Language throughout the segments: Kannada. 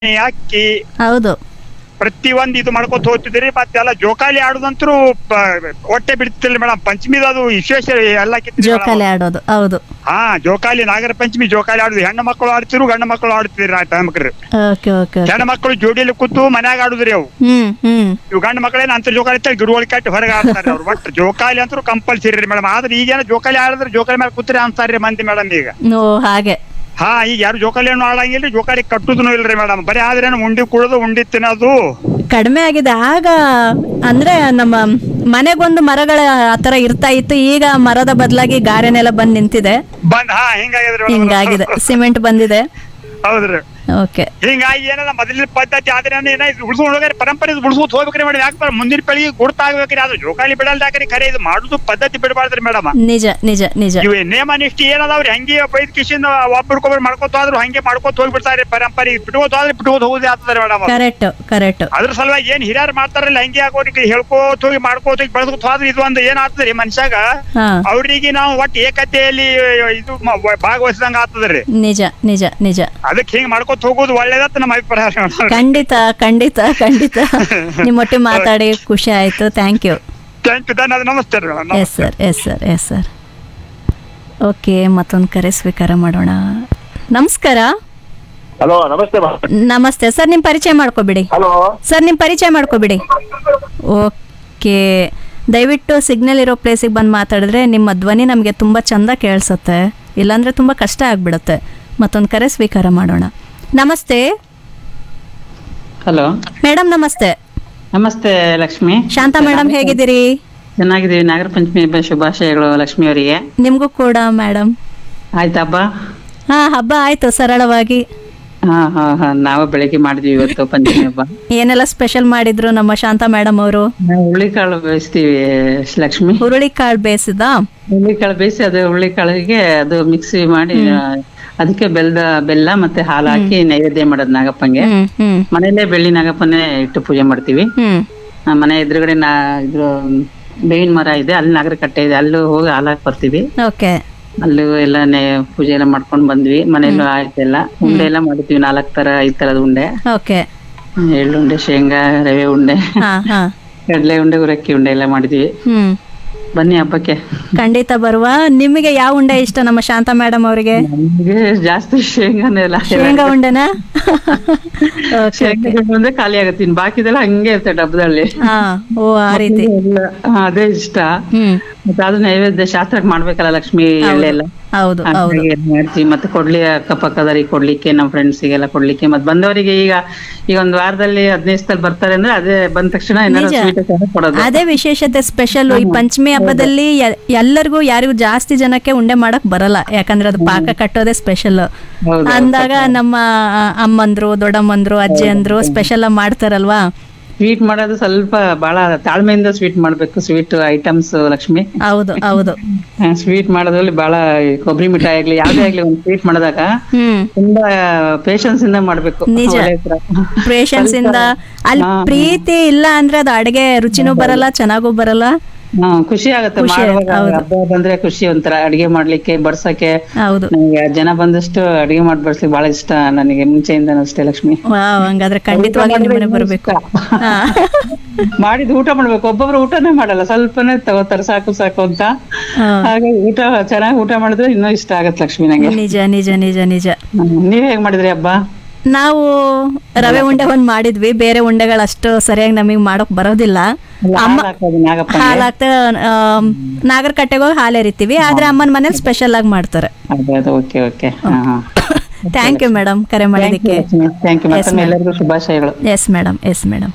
ಅಕ್ಕಿ ಹೌದು ಪ್ರತಿ ಒಂದ್ ಇದು ಮಾಡ್ಕೊತ ಹೋಗ್ತಿದ್ರಿ ಮತ್ತೆಲ್ಲ ಜೋಕಾಲಿ ಆಡುದಂತರೂ ಪ- ಹೊಟ್ಟೆ ಬಿಡ್ತಿಲ್ಲ ಮೇಡಮ್ ಪಂಚಮಿದ ಅದು ವಿಶೇಷ ಎಲ್ಲ ಕಿತ್ರಿ madam. ಜೋಕಾಲಿ ಆಡೋದು ಹೌದು ಹಾ ಜೋಕಾಲಿ ನಾಗರ ಪಂಚಮಿ ಜೋಕಾಲಿ ಆಡುದು ಹೆಣ್ಣು ಮಕ್ಕಳು ಆಡ್ತಿರು ಗಂಡು ಮಕ್ಕಳು ಆಡ್ತಿದ್ರು ಆ ಟೈಮ್ಕ್ರಿ ಓಕೆ ಓಕೆ ಹೆಣ್ಣು ಮಕ್ಕಳು ಜೋಡಿಯಲ್ಲಿ ಕೂತು ಮನ್ಯಾಗ ಆಡುದ್ರಿ ಅವು ಹ್ಮ್ ಹ್ಮ್ ಇವು ಗಂಡು ಮಕ್ಕಳೇನ ಅಂತ ಜೋಕಾಲಿ ಇರ್ತಾರೆ ಗಿರುವಳಿ ಕಟ್ಟಿ ಹೊರಗೆ ಆಡ್ತಾರೆ ಅವ್ರು ಬಟ್ ಜೋಕಾಲಿ ಅಂತೂ ಕಂಪಲ್ಸರಿ ರೀ ಮೇಡಮ್ ಆದ್ರೆ ಈಗೇನ ಜೋಕಾಲಿ ಆಡಿದ್ರೆ ಜೋಕಾಲಿ ಮೇಲೆ ಕೂತ್ರಿ ಅಂತಾರ್ರಿ ಮಂದಿ ಮೇಡಮ್ ಈಗ ಓ ಹಾಗೆ ಹಾ ಈಗ ಯಾರು ಜೋಕಾಲಿ ಏನು ಆಡಂಗಿಲ್ಲ ಜೋಕಾಲಿ ಕಟ್ಟುದನು ಇಲ್ರಿ ಮೇಡಮ್ ಬರೀ ಆದ್ರೆ ಉಂಡಿ ಕುಡಿದು ಉಂಡಿ ತಿನ್ನೋದು ಕಡಿಮೆ ಆಗಿದೆ ಆಗ ಅಂದ್ರೆ ನಮ್ಮ ಮನೆಗೊಂದು ಮರಗಳ ಆತರ ಇರ್ತಾ ಇತ್ತು ಈಗ ಮರದ ಬದಲಾಗಿ ಗಾರೆನೆಲ್ಲ ಬಂದ್ ನಿಂತಿದೆ ಬಂದ್ ಹಾ ಹಿಂಗಾಗಿದ್ರಿ madam. ಹಿಂಗಾಗಿದೆ ಸಿಮೆಂಟ್ ಬಂದಿದೆ ಹೌದ್ರಿ ಓಕೆ ಹಿಂಗಾಗಿ ಏನದ ಮೊದಲಿನ ಪದ್ಧತಿ ಆದ್ರೆ ಏನ ಇದು ಉಳಿಸ್ಕೊಂಡು ಹೋಗ್ರಿ ಪರಂಪರೆ ಉಳಿಸ್ಕೊಂಡು ಹೋಗ್ಬೇಕ್ರಿ ಮೇಡಮ್ ಯಾಕೆ ಮುಂದಿನ ಪೀಳಿಗೆ ಗುರ್ತಾಗ್ಬೇಕ್ರಿ ಅದು ಜೋಕಾಲಿ ಬಿಡಲ್ದಾಕ್ರಿ ಖರೆ ಇದು ಮಾಡುದು ಪದ್ಧತಿ ಬಿಡಬಾರ್ದ್ರಿ ಮೇಡಮ್ ನಿಜ ನಿಜ ನಿಜ ಇವ್ ನೇಮ ನಿಷ್ಠೆ ಏನದಾವ್ರಿ ಹಂಗೆ ಬೈದ್ ಕಿಶಿಂದ ಒಬ್ಬರಿಗೊಬ್ರು ಮಾಡ್ಕೋತ ಹೋದ್ರು ಹಂಗೆ ಮಾಡ್ಕೋತ ಹೋಗ್ಬಿಡ್ತಾರ್ರಿ ಪರಂಪರೆ ಬಿಟ್ಕೋತ ಹೋದ್ರೆ ಬಿಟ್ಕೋತ ಹೋಗುದೇ ಆಗ್ತದ್ರಿ ಮೇಡಮ್ ಕರೆಕ್ಟ್ ಕರೆಕ್ಟ್ ಅದ್ರ ಸಲುವಾಗಿ ಏನ್ ಹಿರಿಯರು ಮಾಡ್ತಾರಲ್ಲ ಹಂಗೆ ಆಗೋರಿಗೆ ಹೇಳ್ಕೋತ ಹೋಗಿ ಮಾಡ್ಕೋತ ಹೋಗಿ ಬೆಳೆಸ್ಕೊತ ಹೋದ್ರೆ ಇದು ಒಂದು ಏನ್ ಆಗ್ತದ್ರಿ ಮನುಷ್ಯಾಗ ಹಾ ಅವ್ರಿಗೆ ನಾವು ಒಟ್ಟು ಏಕತೆಯಲ್ಲಿ ಇದು ಮ- ಭಾಗವಹಿಸಿದಂಗ ಆಗ್ತದ್ರಿ ನಿಜ ನಿಜ ನಿಜ ಅದಕ್ಕೆ ಹಿಂಗ್ ಮಾಡ್ಕೋತ ಹೋಗೋದು ಒಳ್ಳೇದತ್ತ ನಮ್ಮ ಅಭಿಪ್ರಾಯ ಮೇಡಮ್ ಖಂಡಿತ ಖಂಡಿತ ಖಂಡಿತ ನಿಮ್ಮೊಟ್ಟಿಗೆ ಮಾತಾಡಿ ಖುಷಿ ಆಯ್ತು ಥ್ಯಾಂಕ್ ಯು ಥ್ಯಾಂಕ್ ಯು ಧನ್ಯವಾದ ನಮಸ್ತೆ ರೀ madam yes sir yes sir yes sir okay ಮತ್ತೊಂದು ಕರೆ ಸ್ವೀಕಾರ ಮಾಡೋಣ ನಮಸ್ಕಾರ ಹಲೋ ನಮಸ್ತೆ ನಮಸ್ತೆ ಸರ್ ನಿಮ್ಮ ಪರಿಚಯ ಮಾಡ್ಕೊಬಿಡಿ ಹಲೋ ಸರ್ ನಿಮ್ಮ ಪರಿಚಯ ಮಾಡ್ಕೊಬಿಡಿ ಓಕೆ ದಯವಿಟ್ಟು ಸಿಗ್ನಲ್ ಇರೋ ಪ್ಲೇಸಿಗೆ ಬಂದು ಮಾತಾಡಿದ್ರೆ ನಿಮ್ಮ ಧ್ವನಿ ನಮಗೆ ತುಂಬ ಚಂದ ಕೇಳಿಸುತ್ತೆ ಇಲ್ಲಾಂದರೆ ತುಂಬ ಕಷ್ಟ ಆಗಿಬಿಡುತ್ತೆ ಮತ್ತೊಂದು ಕರೆ ಸ್ವೀಕಾರ ಮಾಡೋಣ ನಮಸ್ತೆ ಹಲೋ ಮೇಡಮ್ ನಮಸ್ತೆ ನಮಸ್ತೆ ಲಕ್ಷ್ಮಿ ಶಾಂತಾ ಮೇಡಮ್ ಹೇಗಿದ್ದೀರಿ ಚೆನ್ನಾಗಿದ್ದೀವಿ ನಾಗರ ಪಂಚಮಿ ಹಬ್ಬ ಶುಭಾಶಯಗಳು ಲಕ್ಷ್ಮಿ ಅವರಿಗೆ ನಿಮಗೂ ಕೂಡ ಮೇಡಮ್ ಆಯ್ತಾ ಹಬ್ಬ ಹಾಂ ಹಬ್ಬ ಆಯಿತು ಸರಳವಾಗಿ ಹಾ ಹಾ ಹಾ ನಾವು ಬೆಳಿಗ್ಗೆ ಮಾಡಿದ್ವಿ ಇವತ್ತು ಪಂಚಮಿ ಹಬ್ಬ ಏನೆಲ್ಲ ಸ್ಪೆಷಲ್ ಮಾಡಿದ್ರು ನಮ್ಮ ಶಾಂತಾ ಮೇಡಮ್ ಅವರು ನಾವು ಹುಳ್ಳಿಕಾಳು ಬೇಯಿಸ್ತೀವಿ ಲಕ್ಷ್ಮಿ ಹುರುಳಿಕಾಳು ಬೇಯಿಸಿದ ಹುಳ್ಳಿಕಾಳು ಬೇಯಿಸಿ ಅದು ಹುಳ್ಳಿಕಾಳಿಗೆ ಅದು ಮಿಕ್ಸಿ ಮಾಡಿ ಅದಕ್ಕೆ ಬೆಲ್ಲದ ಬೆಲ್ಲ ಮತ್ತೆ ಹಾಲು ಹಾಕಿ ನೈವೇದ್ಯ ಮಾಡೋದು ನಾಗಪ್ಪಂಗೆ ಹ್ಮ್ ಹ್ಮ್ ಮನೆಯಲ್ಲೇ ಬೆಳ್ಳಿ ನಾಗಪ್ಪನೇ ಇಟ್ಟು ಪೂಜೆ ಮಾಡ್ತೀವಿ ಹ್ಮ್ ಆ, ಮನೆ ಎದುರುಗಡೆ ನಾ ಇದು ಬೇವಿನ ಮರ ಇದೆ ಅಲ್ಲಿ ನಾಗರ ಕಟ್ಟೆ ಇದೆ ಅಲ್ಲೂ ಹೋಗಿ ಹಾಲು ಹಾಕಿ ಬರ್ತೀವಿ ಓಕೆ ಅಲ್ಲೂ ಎಲ್ಲ ನೆ- ಪೂಜೆ ಎಲ್ಲ ಮಾಡ್ಕೊಂಡ್ ಬಂದ್ವಿ ಮನೆಯಲ್ಲೂ ಆಯ್ತೆಲ್ಲ ಉಂಡೆ ಎಲ್ಲ ಮಾಡ್ತೀವಿ ನಾಲ್ಕ್ ತರ ಐದ್ ತರದ ಉಂಡೆ ಓಕೆ ಎಳ್ಳುಂಡೆ ಶೇಂಗಾ ರವೆ ಉಂಡೆ ಹಾ ಹಾ ಕಡಲೆ ಉಂಡೆ ಉರಕ್ಕಿ ಉಂಡೆ ಎಲ್ಲ ಮಾಡಿದ್ವಿ ಹ್ಮ್ ಬನ್ನಿ ಹಬ್ಬಕ್ಕೆ ಖಂಡಿತ ಬರುವ ನಿಮಗೆ ಯಾವ ಉಂಡೆ ಇಷ್ಟ ನಮ್ಮ ಶಾಂತಾ ಮೇಡಮ್ ಅವರಿಗೆ ನಮ್ಗೆ ಜಾಸ್ತಿ ಶೇಂಗಾನೇ ಎಲ್ಲ ಶೇಂಗಾ ಉಂಡೆನಾ ಓಕೆ ಶೇಂಗಾ ಉಂಡೆ ಅಂದ್ರೆ ಖಾಲಿ ಆಗತ್ತೆ ಇನ್ ಬಾಕಿದೆಲ್ಲ ಹಂಗೆ ಇರುತ್ತೆ ಡಬ್ಬದಲ್ಲಿ ಹಾ ಓ ಆ ರೀತಿ ಎಲ್ಲ ಹಾ, ಅದೇ ಇಷ್ಟ ಹ್ಮ್ ಮತ್ತೆ ಅದು ನೈವೇದ್ಯ ಶಾಸ್ತ್ರಕ್ಕೆ ಮಾಡ್ಬೇಕಲ್ಲ ಲಕ್ಷ್ಮಿ ಎಳ್ಳೆಲ್ಲ ಹೌದು ಹೌದು ಹಾಗಾಗಿ ಅದ್ ಮಾಡ್ತೀವಿ ಮತ್ತೆ ಕೊಡ್ಲಿ ಅಕ್ಕಪಕ್ಕದವ್ರಿಗೆ ಕೊಡ್ಲಿಕ್ಕೆ ನಮ್ಮ ಫ್ರೆಂಡ್ಸಿಗೆಲ್ಲ ಕೊಡ್ಲಿಕ್ಕೆ ಮತ್ತೆ ಬಂದವರಿಗೆ ಈಗ ಈಗ ಒಂದ್ ವಾರದಲ್ಲಿ ಹದಿನೈದು ದಿವಸದಲ್ಲಿ ಬರ್ತಾರೆ ಅಂದ್ರೆ ಅದೇ ಬಂದ ತಕ್ಷಣ ಏನಾದ್ರು ನಿಜ. ಸ್ವೀಟ್ ಕೊಡೋದು ಅದೇ ವಿಶೇಷತೆ ಸ್ಪೆಷಲ್ ಈ ಪಂಚಮಿ ಹಬ್ಬದಲ್ಲಿ ಎ- ಎಲ್ಲರಿಗೂ ಯಾರಿಗೂ ಜಾಸ್ತಿ ಜನಕ್ಕೆ ಉಂಡೆ ಮಾಡಕ್ ಬರಲ್ಲ ಯಾಕಂದ್ರೆ ಅದು ಪಾಕ ಕಟ್ಟೋದೇ ಸ್ಪೆಷಲ್ ಹೌದು, ಅಂದಾಗ ನಮ್ಮ ಅಮ್ಮಂದ್ರು ದೊಡ್ಡಮ್ಮಂದ್ರು ಅಜ್ಜಿ ಅಂದ್ರು ಸ್ಪೆಷಲ್ ಮಾಡ್ತಾರಲ್ವಾ ಸ್ವೀಟ್ ಮಾಡೋದು ಸ್ವಲ್ಪ ಬಹಳ ತಾಳ್ಮೆಯಿಂದ ಸ್ವೀಟ್ ಮಾಡ್ಬೇಕು ಸ್ವೀಟ್ ಐಟಮ್ಸ್ ಲಕ್ಷ್ಮಿ ಹೌದು ಹೌದು ಸ್ವೀಟ್ ಮಾಡೋದ್ರಲ್ಲಿ ಬಹಳ ಈ ಕೊಬ್ಬರಿ ಮಿಠಾಯಿ ಆಗ್ಲಿ ಯಾವ್ದೇ ಆಗ್ಲಿ ಒಂದು ಸ್ವೀಟ್ ಮಾಡಿದಾಗ ಹ್ಮ್ ತುಂಬಾ ಪೇಶನ್ಸ್ ಇಂದ ಮಾಡ್ಬೇಕು ನಿಜ. ಒಳ್ಳೆ ತರ. ಪೇಷನ್ಸ್ ಇಂದ ಅಲ್ಲಿ ಪ್ರೀತಿ ಇಲ್ಲ ಅಂದ್ರೆ ಅದು ಅಡಿಗೆ ರುಚಿನೂ ಬರಲ್ಲ ಚೆನ್ನಾಗೂ ಬರಲ್ಲ ಹಾ ಖುಷಿ ಆಗತ್ತೆ ಖುಷಿ ಮಾಡುವಾಗ ಹೌದು. ಹಬ್ಬ ಬಂದ್ರೆ ಖುಷಿ ಒಂಥರ ಅಡಿಗೆ ಮಾಡ್ಲಿಕ್ಕೆ ಬಡ್ಸಕ್ಕೆ ಹೌದು ನನಗೆ ಜನ ಬಂದಷ್ಟು ಅಡಿಗೆ ಮಾಡಿ ಬಡ್ಸ್ಲಿಕ್ಕೆ ಬಹಳ ಇಷ್ಟ ನನಗೆ ಮುಂಚೆಯಿಂದ ಅಷ್ಟೇ ಲಕ್ಷ್ಮಿ ವಾವ್ ಹಂಗಾದ್ರೆ ಖಂಡಿತವಾಗಿ ನಿಮ್ಮನೆ ಬರ್ಬೇಕು ಹಾ. ಮಾಡಿದ್ ಊಟ ಮಾಡ್ಬೇಕು ಒಬ್ಬೊಬ್ರು ಊಟನೇ ಮಾಡಲ್ಲ ಸ್ವಲ್ಪನೇ ತಗೋತಾರೆ ಸಾಕು ಸಾಕು ಅಂತ ಹಾ. ಹಾಗಾಗಿ ಊಟ ಚೆನ್ನಾಗಿ ಊಟ ಮಾಡಿದ್ರೆ ಇನ್ನೂ ಇಷ್ಟ ಆಗತ್ತೆ ಲಕ್ಷ್ಮಿ ನಂಗೆ ನಿಜ ನಿಜ ನಿಜ ನಿಜ ಹ್ಮ್. ನೀವ್ ಹೇಗ್ ಮಾಡಿದ್ರಿ ಹಬ್ಬ ನಾವು ರವೆ ಉಂಡೆ ಒಂದ್ ಮಾಡಿದ್ವಿ ಬೇರೆ ಉಂಡೆಗಳು ಅಷ್ಟು ಸರಿಯಾಗಿ ನಮಗೆ ಮಾಡೋಕ್ ಬರೋದಿಲ್ಲ ಎಲ್ಲ ಅಮ್ಮ ಹಾಲ್ ಹಾಕೋದು ನಾಗಪ್ಪ ಹಾಲು ಹಾಕ್ತಾ ನಾಗರ ಕಟ್ಟೆಗೆ ಹೋಗಿ ಹಾಲು ಎರಿತೀವಿ ಆದ್ರೆ ಅಮ್ಮನ ಮನೇಲಿ ಸ್ಪೆಷಲ್ ಆಗಿ ಮಾಡ್ತಾರೆ ಅದೇ ಅದು ಓಕೆ ಓಕೆ ಹಾ ಹಾ ಥ್ಯಾಂಕ್ ಯು ಮೇಡಮ್ ಕರೆ ಮಾಡಿದ್ದಕ್ಕೆ ಥ್ಯಾಂಕ್ ಯು ಮತ್ತೊಮ್ಮೆ ಎಲ್ಲರಿಗೂ ಶುಭಾಶಯಗಳು yes madam yes madam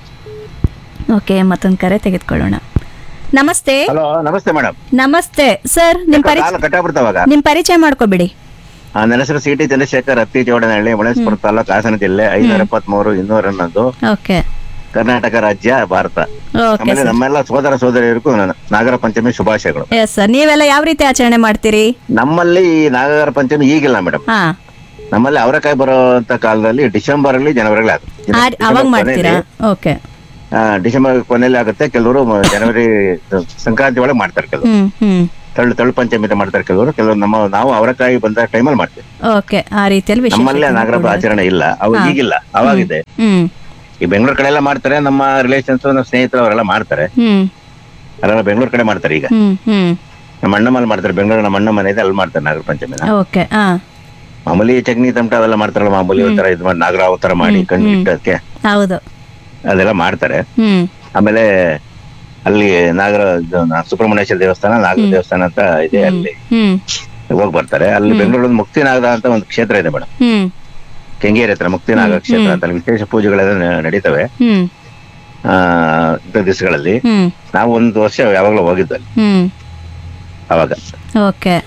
okay ಮತ್ತೊಂದು ಕರೆ ತೆಗೆದುಕೊಳ್ಳೋಣ ನಮಸ್ತೆ ಹಲೋ ನಮಸ್ತೆ ಮೇಡಮ್ ನಮಸ್ತೆ ಸರ್ ನಿಮ್ ಪರಿ ಕಾಲು ಕಟ್ಟಾಗ್ಬಿಡ್ತಾವಾಗ ನಿಮ್ ಪರಿಚಯ ಮಾಡ್ಕೊಬಿಡಿ ನನ್ನ ಹೆಸರು ಸಿ ಟಿ ಚಂದ್ರಶೇಖರ್ ಅತ್ತಿ ಜೋಡನಹಳ್ಳಿ ಮಳೇಶ್ವರ ತಾಲೂಕು ಹಾಸನ ಜಿಲ್ಲೆ ಐನೂರ ಎಪ್ಪತ್ಮೂರು ಇನ್ನೂರ ಹನ್ನೊಂದು ಓಕೆ ಕರ್ನಾಟಕ ರಾಜ್ಯ ಭಾರತ ಓಕೆ ಆಮೇಲೆ ನಮ್ಮೆಲ್ಲ ಸೋದರ ಸೋದರಿಯರಿಗೂ ನನ್ನ ನಾಗರ ಪಂಚಮಿ ಶುಭಾಶಯಗಳು ಎಸ್ ಸರ್ ನೀವೆಲ್ಲ ಯಾವ ರೀತಿ ಆಚರಣೆ ಮಾಡ್ತೀರಿ ನಮ್ಮಲ್ಲಿ ಈ ನಾಗರ ಪಂಚಮಿ ಈಗಿಲ್ಲ ಮೇಡಮ್ ಹಾ ನಮ್ಮಲ್ಲಿ ಅವರೆಕಾಯಿ ಬರುವಂತ ಕಾಲದಲ್ಲಿ ಡಿಸೆಂಬರ್ ಅಲ್ಲಿ ಜನವರಿಲಿ ಆಗುತ್ತೆ ಆ- ಅವಾಗ ಮಾಡ್ತೀರಾ ಓಕೆ ಆ, ಡಿಸೆಂಬರ್ ಕೊನೆಯಲ್ಲಿ ಆಗುತ್ತೆ ಕೆಲವರು ಮ- ಜನವರಿ ಸಂಕ್ರಾಂತಿ ಒಳಗೆ ಮಾಡ್ತಾರೆ ಕೆಲವರು ಹ್ಮ್ ಹ್ಮ್ ತಳ್ಳು ತಳ್ಳು ಪಂಚಮಿ ಅಂತ ಮಾಡ್ತಾರೆ ಕೆಲವರು ಕೆಲವರು ನಮ್ಮ ನಾವು ಅವರಕಾಯಿ ಬಂದ ಟೈಮಲ್ಲಿ ಮಾಡ್ತೀವಿ ಓಕೆ ಆ ರೀತಿಯಲ್ಲಿ ವಿಶೇಷ ನಮ್ಮಲ್ಲೇ ನಾಗರಹಬ್ಬ ಆಚರಣೆ ಇಲ್ಲ ಅವಾಗ ಹಾ. ಈಗಿಲ್ಲ ಅವಾಗಿದೆ ಹ್ಮ್ ಈ ಬೆಂಗಳೂರು ಕಡೆ ಎಲ್ಲ ಮಾಡ್ತಾರೆ ನಮ್ಮ ರಿಲೇಷನ್ಸ್ ನಮ್ಮ ಸ್ನೇಹಿತರು ಅವರೆಲ್ಲ ಮಾಡ್ತಾರೆ ಹ್ಮ್ ಅವರೆಲ್ಲ ಬೆಂಗಳೂರು ಕಡೆ ಮಾಡ್ತಾರೆ ಈಗ ಹ್ಮ್ ಹ್ಮ್ ನಮ್ಮ ಅಣ್ಣ ಮಲ್ಲಿ ಮಾಡ್ತಾರೆ ಬೆಂಗಳೂರು ನಮ್ಮ ಅಣ್ಣ ಮನೆ ಇದೆ ಅಲ್ಲಿ ಮಾಡ್ತಾರೆ ನಾಗರ ಪಂಚಮಿನ ಓಕೆ ಹಾ ಮಾಮೂಲಿ ಚಟ್ನಿ ತಮಟ ಅವೆಲ್ಲ ಮಾಡ್ತಾರಲ್ಲ ಮಾಮೂಲಿ ಒಂಥರ ಇದು ಮಾಡಿ ನಾಗರ ಅವತಾರ ಮಾಡಿ ಕಣ್ಣು ಇಟ್ಟಕ್ಕೆ ಹೌದು ಅದೆಲ್ಲ ಮಾಡ್ತಾರೆ ಹ್ಮ್ ಆಮೇಲೆ ಅಲ್ಲಿ ನಾಗರ ಇದು ನ- ಸುಬ್ರಹ್ಮಣ್ಯೇಶ್ವರ ದೇವಸ್ಥಾನ ನಾಗರ ದೇವಸ್ಥಾನ ಅಂತ ಇದೆ ಅಲ್ಲಿ ಹ್ಮ್ ಹೋಗಿ ಬರ್ತಾರೆ ಅಲ್ಲಿ ಬೆಂಗಳೂರು ಮುಕ್ತಿನಾಗ ಅಂತ ಒಂದು ಕ್ಷೇತ್ರ ಇದೆ ಮೇಡಮ್ ಹ್ಮ್ ಕೆಂಗೇರಿ ಹತ್ರ ಮುಕ್ತಿನಾಗ ಕ್ಷೇತ್ರ ಅಂತ ಅಲ್ಲಿ ವಿಶೇಷ ಪೂಜೆಗಳೆಲ್ಲ ನ- ನಡೀತವೆ ಹ್ಮ್ ಆ ಇಂಥ ದಿವಸಗಳಲ್ಲಿ ಹ್ಮ್ ನಾವು ಒಂದು ವರ್ಷ ಯಾವಾಗಲೂ ಹೋಗಿದ್ದು ಅಲ್ಲಿ ಹ್ಮ್ ಅವಾಗ okay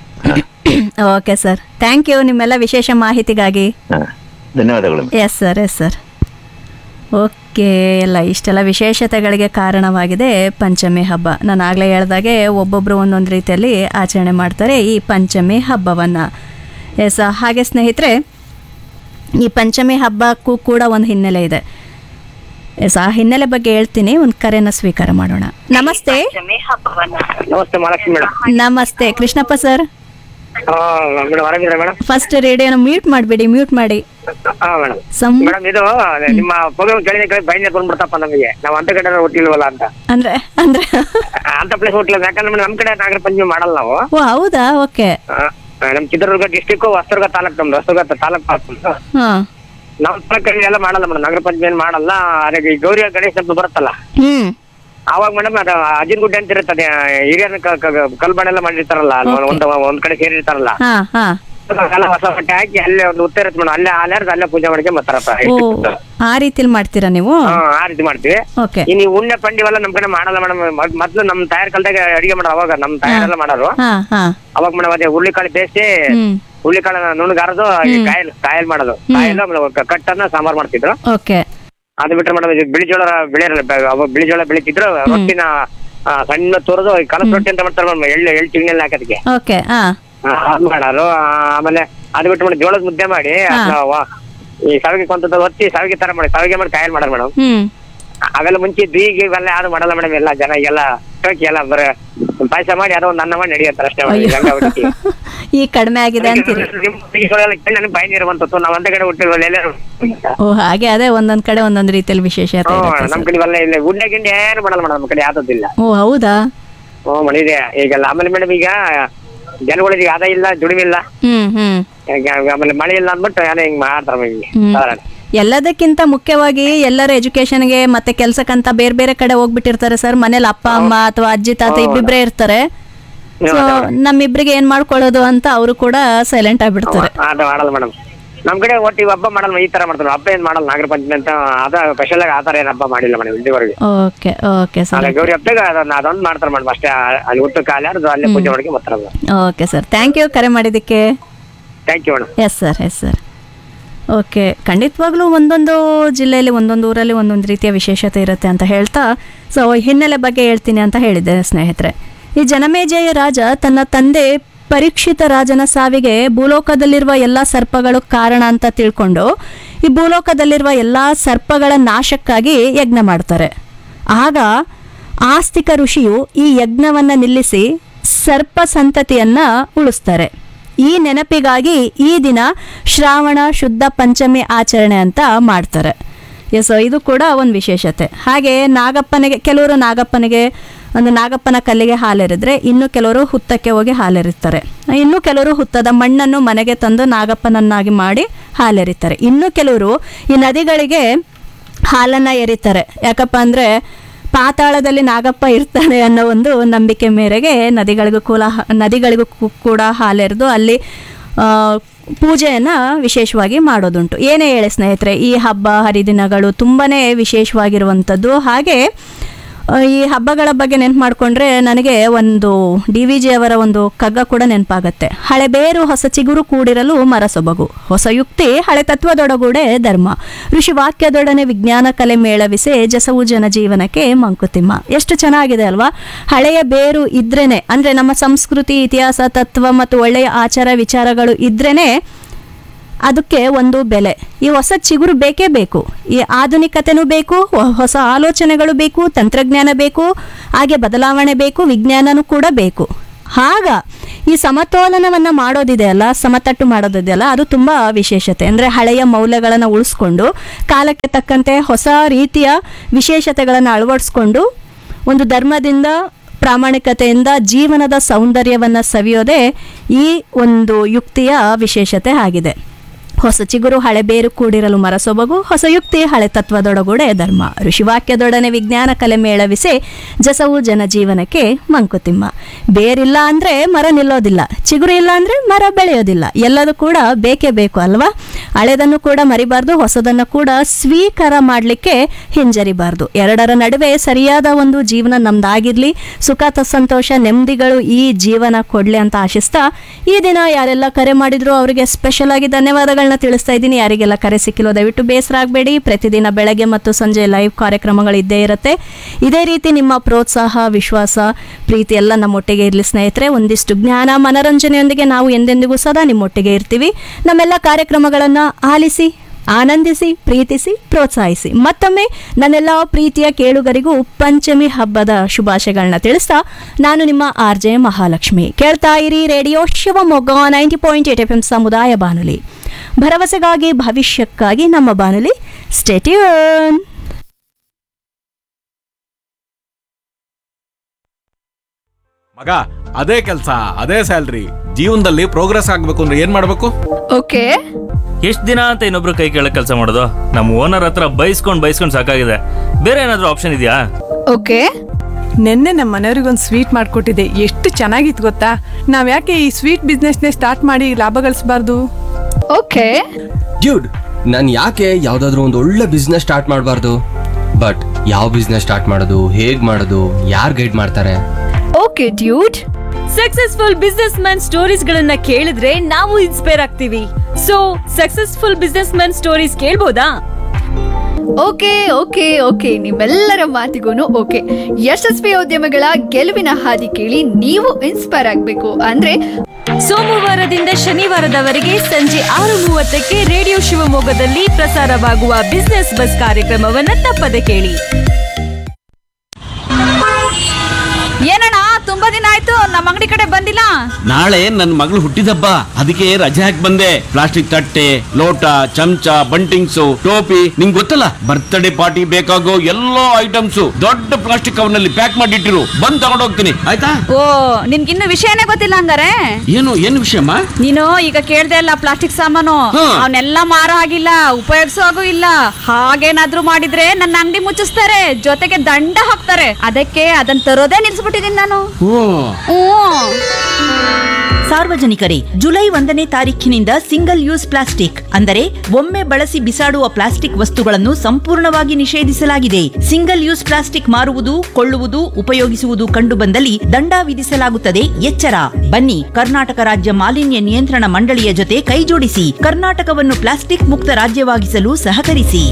okay sir thank you ನಿಮ್ಮೆಲ್ಲ ವಿಶೇಷ ಮಾಹಿತಿಗಾಗಿ ಹಾ. ಧನ್ಯವಾದಗಳು yes sir yes sir okay ಎಲ್ಲ ಇಷ್ಟೆಲ್ಲ ವಿಶೇಷತೆಗಳಿಗೆ ಕಾರಣವಾಗಿದೆ ಪಂಚಮಿ ಹಬ್ಬ ನಾನು ಆಗಲೇ ಹೇಳ್ದಾಗೆ ಒಬ್ಬೊಬ್ಬರು ಒಂದೊಂದು ರೀತಿಯಲ್ಲಿ ಆಚರಣೆ ಮಾಡ್ತಾರೆ ಈ ಪಂಚಮಿ ಹಬ್ಬವನ್ನು ಎಸ್ ಹಾಗೆ ಸ್ನೇಹಿತರೆ ಈ ಪಂಚಮಿ ಹಬ್ಬಕ್ಕೂ ಕೂಡ ಒಂದು ಹಿನ್ನೆಲೆ ಇದೆ ಎಸ್ ಆ ಹಿನ್ನೆಲೆ ಬಗ್ಗೆ ಹೇಳ್ತೀನಿ ಒಂದು ಕರೆನ ಸ್ವೀಕಾರ ಮಾಡೋಣ ನಮಸ್ತೆ ನಮಸ್ತೆ ಮಹಾಲಕ್ಷ್ಮಿ ಮೇಡಮ್ ನಮಸ್ತೆ ಕೃಷ್ಣಪ್ಪ ಸರ್ ಮೇಡಮ್ ಆರಾಮಿದ್ರ ಮೇಡಮ್ ಫಸ್ಟ್ ರೇಡಿಯೋನ ಮ್ಯೂಟ್ ಮಾಡಬೇಡಿ ಮ್ಯೂಟ್ ಮಾಡಿ ಹಾ ಮೇಡಮ್ ಸಂ ಮೇಡಮ್ ಇದು ನಿಮ್ಮ ಪ್ರೋಗ್ರಾಮ್ ಕೇಳಿದ ಕೇಳಿ ಬೈಂದ ಬಂದ್ಬಿಡ್ತಪ್ಪ ನಮಗೆ ನಾವು ಅಂತ ಕಡೆ ಹುಟ್ಟಿಲ್ವಲ್ಲ ಅಂತ ಅಂದ್ರೆ ಅಂದ್ರೆ ಅಂತ ಪ್ಲೇಸ್ ಹುಟ್ಟಿಲ್ಲ ಯಾಕಂದ್ರೆ ನಮ್ ಕಡೆ ನಾಗರ ಪಂಚಮಿ ಮಾಡಲ್ಲ ನಾವು ಓ ಹೌದಾ ಓಕೆ ಆ, ನಮ್ ಚಿತ್ರದುರ್ಗ ಡಿಸ್ಟಿಕ್ ಹೊಸದುರ್ಗ ತಾಲೂಕ್ ನಮ್ದು ಹೊಸದುರ್ಗ ತಾಲೂಕ್ ಹಾ ನಮ್ಮ ತಾಲೂಕಲ್ಲಿ ಎಲ್ಲ ಮಾಡಲ್ಲ ಮೇಡಮ್ ನಾಗರ ಪಂಚಮಿ ಏನ್ ಮಾಡಲ್ಲ ಅದಕ್ಕೆ ಈ ಗೌರಿ ಗಣೇಶ ಹಬ್ಬ ಬರುತ್ತಲ್ಲ ಹ್ಮ್ ಅವಾಗ ಮೇಡಮ್ ಅದು ಅಜಿನ್ ಗುಡ್ಡೆ ಅಂತ ಇರುತ್ತದೆ ಹಿರಿಯರ ಕಲ್ಬಾಣ ಎಲ್ಲ ಮಾಡಿರ್ತಾರಲ್ಲ ಅಲ್ಲಿ Okay. ಒಂದ್ ಒಂದ್ ಕಡೆ ಸೇರಿರ್ತಾರಲ್ಲ ಹಾ ಹಾ ಎಲ್ಲ ಹೊಸ ಬಟ್ಟೆ ಹಾಕಿ ಅಲ್ಲೇ ಒಂದು ಉತ್ತರ ಇರುತ್ತೆ ಮೇಡಮ್ ಅಲ್ಲೇ ಅಲ್ಲಾರ್ದು ಅಲ್ಲೇ ಪೂಜೆ ಮಾಡ್ಕೊಂಡ್ ಬರ್ತಾರಪ್ಪ ಓ ಎಷ್ಟು ಆ ರೀತಿಲಿ ಮಾಡ್ತೀರಾ ನೀವು ಹಾ ಆ ರೀತಿ ಮಾಡ್ತೀವಿ ಓಕೆ ಈ ನೀವು ಉಣ್ಣೆ ಪಂಡಿವೆಲ್ಲ ನಮ್ ಕಡೆ ಮಾಡಲ್ಲ ಮೇಡಮ್ ಮೊದ್ಲು ನಮ್ ತಾಯರ್ ಕಲ್ದಾಗ ಅಡಿಗೆ ಮಾಡೋರು ಅವಾಗ ನಮ್ ತಾಯರೆಲ್ಲ ಮಾಡೋರು ಹಾ ಹಾ ಅವಾಗ ಮೇಡಮ್ ಅದೇ ಹುರುಳಿಕಾಳು ಬೇಯಿಸಿ ಹ್ಮ್ ಹುರುಳಿಕಾಳ ನುಣ್ಣಗಾರದು ಕಾಯಲ್ ಕಾಯಲ್ ಮಾಡೋದು ಕಾಯಲ್ ಆಮೇಲೆ ಕ- ಕಟ್ಟನ್ನ ಸಾಂಬಾರ್ ಮಾಡ್ತಿದ್ರು ಓಕೆ ಅದು ಬಿಟ್ರೆ ಮೇಡಮ್ ಬಿಳಿ ಜೋಳ ಬೆಳೆಯಲ್ಲ ಅವಾಗ ಬಿಳಿ ಜೋಳ ಬೆಳಿತಿದ್ರು ರೊಟ್ಟಿನ ಆ, ಸಣ್ಣ ತುರಿದು ಕಲಸ ರೊಟ್ಟಿ ಅಂತ ಮಾಡ್ತಾರೆ ಮೇಡಮ್ ಎಳ್ಳು ಎಳ್ಳು ತಿಂಗಳಲ್ಲಿ ಹಾಕೋದಕ್ಕೆ ಓಕೆ ಹಾ ಅದ್ ಮಾಡೋರು ಆ, ಆಮೇಲೆ ಅದು ಬಿಟ್ಟು ಮೇಡಮ್ ಜೋಳದ ಮುದ್ದೆ ಮಾಡಿ ಅದ್ನ ವ- ಈ ಸಾವಿಗೆ ಕೊಂತದ್ದು ಒತ್ತಿ ಸಾವಿಗೆ ತರ ಮಾಡಿ ಸಾವಿಗೆ ಮಾಡಿ ಕಾಯಲ್ ಮಾಡೋರು ಮೇಡಮ್ ಹ್ಮ್ ಅವೆಲ್ಲ ಮುಂಚೆ ಬೀಗ ಇವೆಲ್ಲ ಯಾರು ಮಾಡಲ್ಲ ಮೇಡಮ್ ಎಲ್ಲ ಜನ ಎಲ್ಲ ಟೋಕಿ ಎಲ್ಲ ಬರ ಪಾಯಸ ಮಾಡಿ ಯಾರೋ ಒಂದು ಅನ್ನ ಮಾಡಿ ನಡೆಯುತ್ತಾರೆ ಅಷ್ಟೇ ಮೇಡಮ್ ಅಯ್ಯೋ ಗಂಗ ಹುಡುಕಿ ಈ ಕಡಿಮೆ ಆಗಿದೆ ಅಂತೀರಿ ನನಗೆ ಬಾಯಿ ನೀರು ಬಂತು ನಾವ್ ಅಂತ ಕಡೆ ಹುಟ್ಟಿಲ್ವಲ್ಲ ಎಲ್ಲರೂ ಓ ಹಾಗೆ ಅದೇ ಒಂದೊಂದ್ ಕಡೆ ಒಂದೊಂದ್ ರೀತಿಯಲ್ಲಿ ವಿಶೇಷತೆ ಹ್ಮ್, ಇರುತ್ತೆ ನಮ್ ಸರ್. ಕಡೆ ಇವೆಲ್ಲ ಇಲ್ಲ ಗುಂಡೆ ಗಿಂಡೆ ಏನು ಮಾಡಲ್ಲ ಮೇಡಮ್ ನಮ್ಮ ಕಡೆ ಯಾವ್ದಿಲ್ಲ ಓ ಹೌದಾ ಹ್ಞೂ ಮಣಿದೆ ಈಗೆಲ್ಲ ಆಮೇಲೆ ಮೇಡಮ್ ಈಗ ಜನಗಳಿಗೆ ಆದಾಯ ಇಲ್ಲ ದುಡಿಮಿಲ್ಲ ಹ್ಮ್ ಹ್ಮ್ ಈಗ ಆಮೇಲೆ ಮಳೆ ಇಲ್ಲ ಅಂದ್ಬಿಟ್ಟು ಏನೋ ಹಿಂಗ್ ಮಾಡ್ತಾರೆ ಹಿಂಗೆ ಹ್ಮ್. ಸಾಧಾರಣ. ಎಲ್ಲದಕ್ಕಿಂತ ಮುಖ್ಯವಾಗಿ ಎಲ್ಲರ ಎಜುಕೇಶನ್ಗೆ ಮತ್ತೆ ಕೆಲ್ಸಕ್ಕಂತ ಬೇರೆ ಬೇರೆ ಕಡೆ ಹೋಗ್ಬಿಟ್ಟಿರ್ತಾರೆ ಸರ್ ಮನೇಲಿ ಅಪ್ಪ ಅಮ್ಮ ಅಥವಾ ಅಜ್ಜಿ ತಾತ ಇಬ್ಬಿಬ್ರೇ ಇರ್ತಾರೆ ಸೊ ನಮ್ಮಿಬ್ರಿಗೆ ಏನ್ ಮಾಡ್ಕೊಳ್ಳೋದು ಅಂತ ಅವರು ಕೂಡ ಸೈಲೆಂಟ್ ಆಗ್ಬಿಡ್ತಾರೆ ಅದು ಮಾಡಲ್ಲ ಮೇಡಮ್ ನಮ್ ಕಡೆ ಒಟ್ಟು ಇವ್ ಹಬ್ಬ ಮಾಡಲ್ಲ ಈ ತರ ಮಾಡ್ತಾರೆ ಹಬ್ಬ ಏನ್ ಮಾಡಲ್ಲ ನಾಗರ ಪಂಚಮಿ ಅಂತ ಅದ ಸ್ಪೆಷಲ್ ಆಗಿ ಆತರ ಏನ್ ಹಬ್ಬ ಮಾಡಿಲ್ಲ ಮೇಡಮ್ ಇಲ್ಲಿವರೆಗೆ ಓಕೆ ಓಕೆ ಸರ್ ಅದೇ ಗೌರಿ ಹಬ್ಬದಾಗ ಅದನ್ನ ಅದೊಂದು ಮಾಡ್ತಾರೆ ಮೇಡಮ್ ಅಷ್ಟೇ ಆ- ಅಲ್ಲಿ ಹುಟ್ಟು ಕಾಲಾರ್ದು ಅಲ್ಲೇ ಪೂಜೆ ಮಾಡ್ಕೊಂಡು ಬರ್ತಾರಲ್ಲ ಓಕೆ ಸರ್ ಥ್ಯಾಂಕ್ ಯು ಕರೆ ಮಾಡಿದ್ದಕ್ಕೆ thank you madam yes sir yes sir okay ಖಂಡಿತವಾಗ್ಲೂ ಒಂದೊಂದು ಜಿಲ್ಲೆಯಲ್ಲಿ ಒಂದೊಂದು ಊರಲ್ಲಿ ಒಂದೊಂದು ರೀತಿಯ ವಿಶೇಷತೆ ಇರುತ್ತೆ ಅಂತ ಹೇಳ್ತಾ ಸೊ ಹಿನ್ನೆಲೆ ಬಗ್ಗೆ ಹೇಳ್ತೀನಿ ಅಂತ ಹೇಳಿದ್ದೆ ಸ್ನೇಹಿತರೆ ಈ ಜನಮೇಜಯ ರಾಜ ತನ್ನ ತಂದೆ ಪರೀಕ್ಷಿತ ರಾಜನ ಸಾವಿಗೆ ಭೂಲೋಕದಲ್ಲಿರುವ ಎಲ್ಲ ಸರ್ಪಗಳು ಕಾರಣ ಅಂತ ತಿಳ್ಕೊಂಡು ಈ ಭೂಲೋಕದಲ್ಲಿರುವ ಎಲ್ಲ ಸರ್ಪಗಳ ನಾಶಕ್ಕಾಗಿ ಯಜ್ಞ ಮಾಡ್ತಾರೆ ಆಗ ಆಸ್ತಿಕ ಋಷಿಯು ಈ ಯಜ್ಞವನ್ನು ನಿಲ್ಲಿಸಿ ಸರ್ಪ ಸಂತತಿಯನ್ನ ಉಳಿಸ್ತಾರೆ ಈ ನೆನಪಿಗಾಗಿ ಈ ದಿನ ಶ್ರಾವಣ ಶುದ್ಧ ಪಂಚಮಿ ಆಚರಣೆ ಅಂತ ಮಾಡ್ತಾರೆ ಎಸ್ ಇದು ಕೂಡ ಒಂದು ವಿಶೇಷತೆ ಹಾಗೆ ನಾಗಪ್ಪನಿಗೆ ಕೆಲವರು ನಾಗಪ್ಪನಿಗೆ ಒಂದು ನಾಗಪ್ಪನ ಕಲ್ಲಿಗೆ ಹಾಲೆರೆದ್ರೆ ಇನ್ನು ಕೆಲವರು ಹುತ್ತಕ್ಕೆ ಹೋಗಿ ಹಾಲೆರಿತಾರೆ ಇನ್ನು ಕೆಲವರು ಹುತ್ತದ ಮಣ್ಣನ್ನು ಮನೆಗೆ ತಂದು ನಾಗಪ್ಪನನ್ನಾಗಿ ಮಾಡಿ ಹಾಲೆರಿತಾರೆ ಇನ್ನು ಕೆಲವರು ಈ ನದಿಗಳಿಗೆ ಹಾಲನ್ನ ಎರಿತಾರೆ ಯಾಕಪ್ಪ ಅಂದ್ರೆ ಪಾತಾಳದಲ್ಲಿ ನಾಗಪ್ಪ ಇರ್ತಾನೆ ಅನ್ನೋ ಒಂದು ನಂಬಿಕೆ ಮೇರೆಗೆ ನದಿಗಳಿಗೂ ಕೂಡ ನದಿಗಳಿಗೂ ಕೂ- ಕೂಡ ಹಾಲೆರೆದು ಅಲ್ಲಿ ಆ, ಪೂಜೆಯನ್ನ ವಿಶೇಷವಾಗಿ ಮಾಡೋದುಂಟು ಏನೇ ಹೇಳಿ ಸ್ನೇಹಿತರೆ ಈ ಹಬ್ಬ ಹರಿದಿನಗಳು ತುಂಬಾನೇ ವಿಶೇಷವಾಗಿರುವಂಥದ್ದು ಹಾಗೆ ಆ, ಈ ಹಬ್ಬಗಳ ಬಗ್ಗೆ ನೆನ್ಪು ಮಾಡಿಕೊಂಡ್ರೆ ನನಗೆ ಒಂದು ಡಿ ವಿ ಜಿ ಅವರ ಒಂದು ಕಗ್ಗ ಕೂಡ ನೆನಪಾಗತ್ತೆ ಹಳೆ ಬೇರು ಹೊಸ ಚಿಗುರು ಕೂಡಿರಲು ಮರ ಸೊಬಗು ಹೊಸ ಯುಕ್ತಿ ಹಳೆ ತತ್ವದೊಡಗೂಡೆ ಧರ್ಮ ಋಷಿ ವಾಕ್ಯದೊಡನೆ ವಿಜ್ಞಾನ ಕಲೆ ಮೇಳವಿಸೆ ಜಸವು ಜನಜೀವನಕ್ಕೆ ಮಂಕುತಿಮ್ಮ ಎಷ್ಟು ಚೆನ್ನಾಗಿದೆ ಅಲ್ವಾ ಹಳೆಯ ಬೇರು ಇದ್ರೇನೆ ಅಂದ್ರೆ ನಮ್ಮ ಸಂಸ್ಕೃತಿ ಇತಿಹಾಸ ತತ್ವ ಮತ್ತು ಒಳ್ಳೆಯ ಆಚಾರ ವಿಚಾರಗಳು ಇದ್ರೇನೆ ಅದಕ್ಕೆ ಒಂದು ಬೆಲೆ ಈ ಹೊಸ ಚಿಗುರು ಬೇಕೇ ಬೇಕು ಈ ಆಧುನಿಕತೆನೂ ಬೇಕು ಹೊ- ಹೊಸ ಆಲೋಚನೆಗಳು ಬೇಕು ತಂತ್ರಜ್ಞಾನ ಬೇಕು ಹಾಗೆ ಬದಲಾವಣೆ ಬೇಕು ವಿಜ್ಞಾನನೂ ಕೂಡ ಬೇಕು ಆಗ ಈ ಸಮತೋಲನವನ್ನು ಮಾಡೋದಿದೆಯಲ್ಲ ಸಮತಟ್ಟು ಮಾಡೋದಿದೆಯಲ್ಲ ಅದು ತುಂಬ ವಿಶೇಷತೆ ಅಂದರೆ ಹಳೆಯ ಮೌಲ್ಯಗಳನ್ನು ಉಳಿಸ್ಕೊಂಡು ಕಾಲಕ್ಕೆ ತಕ್ಕಂತೆ ಹೊಸ ರೀತಿಯ ವಿಶೇಷತೆಗಳನ್ನು ಅಳವಡಿಸ್ಕೊಂಡು ಒಂದು ಧರ್ಮದಿಂದ ಪ್ರಾಮಾಣಿಕತೆಯಿಂದ ಜೀವನದ ಸೌಂದರ್ಯವನ್ನು ಸವಿಯೋದೇ ಈ ಒಂದು ಯುಕ್ತಿಯ ವಿಶೇಷತೆ ಆಗಿದೆ ಹೊಸ ಚಿಗುರು ಹಳೆ ಬೇರು ಕೂಡಿರಲು ಮರಸೊಬಗು ಹೊಸ ಯುಕ್ತಿ ಹಳೆ ತತ್ವದೊಡಗೂಡೆ ಧರ್ಮ ಋಷಿವಾಕ್ಯದೊಡನೆ ವಿಜ್ಞಾನ ಕಲೆ ಮೇಳವಿಸಿ ಜಸವು ಜನಜೀವನಕ್ಕೆ ಮಂಕುತಿಮ್ಮ ಬೇರಿಲ್ಲ ಅಂದರೆ ಮರ ನಿಲ್ಲೋದಿಲ್ಲ ಚಿಗುರು ಇಲ್ಲ ಅಂದರೆ ಮರ ಬೆಳೆಯೋದಿಲ್ಲ ಎಲ್ಲದೂ ಕೂಡ ಬೇಕೇ ಬೇಕು ಅಲ್ವಾ ಹಳೆದನ್ನು ಕೂಡ ಮರಿಬಾರ್ದು ಹೊಸದನ್ನು ಕೂಡ ಸ್ವೀಕಾರ ಮಾಡಲಿಕ್ಕೆ ಹಿಂಜರಿಬಾರ್ದು ಎರಡರ ನಡುವೆ ಸರಿಯಾದ ಒಂದು ಜೀವನ ನಮ್ದಾಗಿರ್ಲಿ ಸುಖ ತ- ಸಂತೋಷ ನೆಮ್ಮದಿಗಳು ಈ ಜೀವನ ಕೊಡ್ಲಿ ಅಂತ ಆಶಿಸ್ತಾ ಈ ದಿನ ಯಾರೆಲ್ಲ ಕರೆ ಮಾಡಿದ್ರು ಅವರಿಗೆ ಸ್ಪೆಷಲ್ ಆಗಿ ಧನ್ಯವಾದಗಳನ್ನ ತಿಳಿಸ್ತಾ ಇದ್ದೀನಿ ಯಾರಿಗೆಲ್ಲ ಕರೆ ಸಿಕ್ಕಿಲ್ಲೋ ದಯವಿಟ್ಟು ಬೇಸರ ಆಗಬೇಡಿ ಪ್ರತಿದಿನ ಬೆಳಗ್ಗೆ ಮತ್ತು ಸಂಜೆ ಲೈವ್ ಕಾರ್ಯಕ್ರಮಗಳು ಇದ್ದೇ ಇರುತ್ತೆ ಇದೇ ರೀತಿ ನಿಮ್ಮ ಪ್ರೋತ್ಸಾಹ ವಿಶ್ವಾಸ ಪ್ರೀತಿ ಎಲ್ಲ ನಮ್ಮೊಟ್ಟಿಗೆ ಇರಲಿ ಸ್ನೇಹಿತರೆ ಒಂದಿಷ್ಟು ಜ್ಞಾನ ಮನರಂಜನೆಯೊಂದಿಗೆ ನಾವು ಎಂದೆಂದಿಗೂ ಸದಾ ನಿಮ್ಮೊಟ್ಟಿಗೆ ಇರ್ತೀವಿ ನಮ್ಮೆಲ್ಲ ಕಾರ್ಯಕ್ರಮಗಳನ್ನು ಆಲಿಸಿ ಆನಂದಿಸಿ ಪ್ರೀತಿಸಿ ಪ್ರೋತ್ಸಾಹಿಸಿ ಮತ್ತೊಮ್ಮೆ ನನ್ನೆಲ್ಲ ಪ್ರೀತಿಯ ಕೇಳುಗರಿಗೂ ಪಂಚಮಿ ಹಬ್ಬದ ಶುಭಾಶಯಗಳನ್ನ ತಿಳಿಸ್ತಾ ನಾನು ನಿಮ್ಮ ಆರ್ ಜೆ ಮಹಾಲಕ್ಷ್ಮಿ ಕೇಳ್ತಾ ಇರಿ radio Shivamogga ninety point eight F M ಸಮುದಾಯ ಬಾನುಲಿ ಭರವಸೆಗಾಗಿ ಭವಿಷ್ಯಕ್ಕಾಗಿ ನಮ್ಮ ಬಾನುಲಿ ಸ್ಟೇಟ್ಯೂನ್ ಮಗ ಅದೇ ಕೆಲಸ ಅದೇ ಸ್ಯಾಲ್ರಿ ಜೀವನದಲ್ಲಿ ಪ್ರೋಗ್ರೆಸ್ ಆಗ್ಬೇಕು ಅಂದ್ರೆ ಏನ್ ಮಾಡ್ಬೇಕು ಓಕೆ ಎಷ್ಟ್ ದಿನ ಅಂತ ಇನ್ನೊಬ್ರು ಕೈ ಕೆಳಗೆ ಕೆಲಸ ಮಾಡೋದು ನಮ್ಮ ಓನರ್ ಹತ್ರ ಬೈಸ್ಕೊಂಡ್ ಬೈಸ್ಕೊಂಡ್ ಸಾಕಾಗಿದೆ ಬೇರೆ ಏನಾದ್ರೂ ಆಪ್ಷನ್ ಇದೆಯಾ ಓಕೆ ನಿನ್ನೆ ನಮ್ಮ ಮನೆಯವ್ರಿಗೊಂದು ಸ್ವೀಟ್ ಮಾಡಿಕೊಟ್ಟಿದ್ದೆ ಎಷ್ಟು ಚೆನ್ನಾಗಿತ್ತು ಗೊತ್ತಾ ನಾವು ಯಾಕೆ ಈ ಸ್ವೀಟ್ ಬಿಸ್ನೆಸ್ನೇ ಸ್ಟಾರ್ಟ್ ಮಾಡಿ ಲಾಭ ಗಳಿಸಬಾರ್ದು ಓಕೆ ಡ್ಯೂಡ್ ನಾನು ಯಾಕೆ ಯಾವ್ದಾದ್ರು ಒಂದು ಒಳ್ಳೆ ಬಿಸ್ನೆಸ್ ಸ್ಟಾರ್ಟ್ ಮಾಡಬಾರ್ದು ಬಟ್ ಯಾವ ಬಿಸ್ನೆಸ್ ಸ್ಟಾರ್ಟ್ ಮಾಡೋದು ಹೇಗ್ ಮಾಡೋದು ಯಾರು ಗೈಡ್ ಮಾಡ್ತಾರೆ okay dude successful business man stories ಗಳನ್ನ ಕೇಳಿದ್ರೆ ನಾವು ಇನ್ಸ್ಪೈರ್ ಆಗ್ತೀವಿ so successful business man stories ಕೇಳ್ಬೋದಾ ಓಕೆ ಓಕೆ ಓಕೆ ನಿಮ್ಮೆಲ್ಲರ ಮಾತಿಗೂ ಓಕೆ ಯಶಸ್ವಿ ಉದ್ಯಮಗಳ ಗೆಲುವಿನ ಹಾದಿ ಕೇಳಿ ನೀವು ಇನ್ಸ್ಪೈರ್ ಆಗಬೇಕು ಅಂದ್ರೆ ಸೋಮವಾರದಿಂದ ಶನಿವಾರದವರೆಗೆ ಸಂಜೆ ಆರು ಮೂವತ್ತಕ್ಕೆ ರೇಡಿಯೋ ಶಿವಮೊಗ್ಗದಲ್ಲಿ ಪ್ರಸಾರವಾಗುವ ಬಿಸ್ನೆಸ್ ಬಸ್ ಕಾರ್ಯಕ್ರಮವನ್ನ ತಪ್ಪದೆ ಕೇಳಿ ಏನಣ್ಣ ತುಂಬಾ ದಿನ ಆಯ್ತು ನಮ್ಮ ಅಂಗಡಿ ಕಡೆ ಬಂದಿಲ್ಲ ನಾಳೆ ನನ್ನ ಮಗಳು ಹುಟ್ಟಿದಬ್ಬ ಅದಕ್ಕೆ ರಜೆ ಹಾಕಿ ಬಂದೆ ಪ್ಲಾಸ್ಟಿಕ್ ತಟ್ಟೆ ಲೋಟ ಚಮಚ ಬಂಟಿಂಗ್ಸು ಟೋಪಿ ನಿಂಗ್ ಗೊತ್ತಲ್ಲ ಬರ್ತ್ಡೇ ಪಾರ್ಟಿ ಬೇಕಾಗೋ ಎಲ್ಲಾ ಐಟಮ್ಸ್ ದೊಡ್ಡ ಪ್ಲಾಸ್ಟಿಕ್ ಕವರ್ನಲ್ಲಿ ಪ್ಯಾಕ್ ಮಾಡಿಟ್ಟಿರು ಬಂದ್ ತಗೊಂಡ್ ಹೋಗ್ತೀನಿ ಆಯ್ತಾ ಓ ನಿನ್ಗಿನ್ನು ವಿಷಯನೇ ಗೊತ್ತಿಲ್ಲ ಹಂಗಾರೆ ಏನು ಏನು ವಿಷಯಮ್ಮ ನೀನು ಈಗ ಕೇಳ್ದೆ ಅಲ್ಲ ಪ್ಲಾಸ್ಟಿಕ್ ಸಾಮಾನು ಹಾ. ಅವನ್ನೆಲ್ಲ ಮಾರೋ ಆಗಿಲ್ಲ ಉಪಯೋಗಿಸೋ ಹಾಗೂ ಇಲ್ಲ ಹಾಗೇನಾದ್ರೂ ಮಾಡಿದ್ರೆ ನನ್ನ ಅಂಗಡಿ ಮುಚ್ಚಿಸ್ತಾರೆ ಜೊತೆಗೆ ದಂಡ ಹಾಕ್ತಾರೆ ಅದಕ್ಕೆ ಅದನ್ನ ತರೋದೇ ನಿಲ್ಸ್ಬಿಟ್ಟಿದೀನಿ ನಾನು ಓ ಹ್ಮ್ ಸಾರ್ವಜನಿಕರೇ ಜುಲೈ ಒಂದನೇ ತಾರೀಖಿನಿಂದ ಸಿಂಗಲ್ ಯೂಸ್ ಪ್ಲಾಸ್ಟಿಕ್ ಅಂದರೆ ಒಮ್ಮೆ ಬಳಸಿ ಬಿಸಾಡುವ ಪ್ಲಾಸ್ಟಿಕ್ ವಸ್ತುಗಳನ್ನು ಸಂಪೂರ್ಣವಾಗಿ ನಿಷೇಧಿಸಲಾಗಿದೆ ಸಿಂಗಲ್ ಯೂಸ್ ಪ್ಲಾಸ್ಟಿಕ್ ಮಾರುವುದು ಕೊಳ್ಳುವುದು ಉಪಯೋಗಿಸುವುದು ಕಂಡುಬಂದಲ್ಲಿ ದಂಡ ವಿಧಿಸಲಾಗುತ್ತದೆ ಎಚ್ಚರ ಬನ್ನಿ ಕರ್ನಾಟಕ ರಾಜ್ಯ ಮಾಲಿನ್ಯ ನಿಯಂತ್ರಣ ಮಂಡಳಿಯ ಜೊತೆ ಕೈಜೋಡಿಸಿ ಕರ್ನಾಟಕವನ್ನು ಪ್ಲಾಸ್ಟಿಕ್ ಮುಕ್ತ ರಾಜ್ಯವಾಗಿಸಲು ಸಹಕರಿಸಿ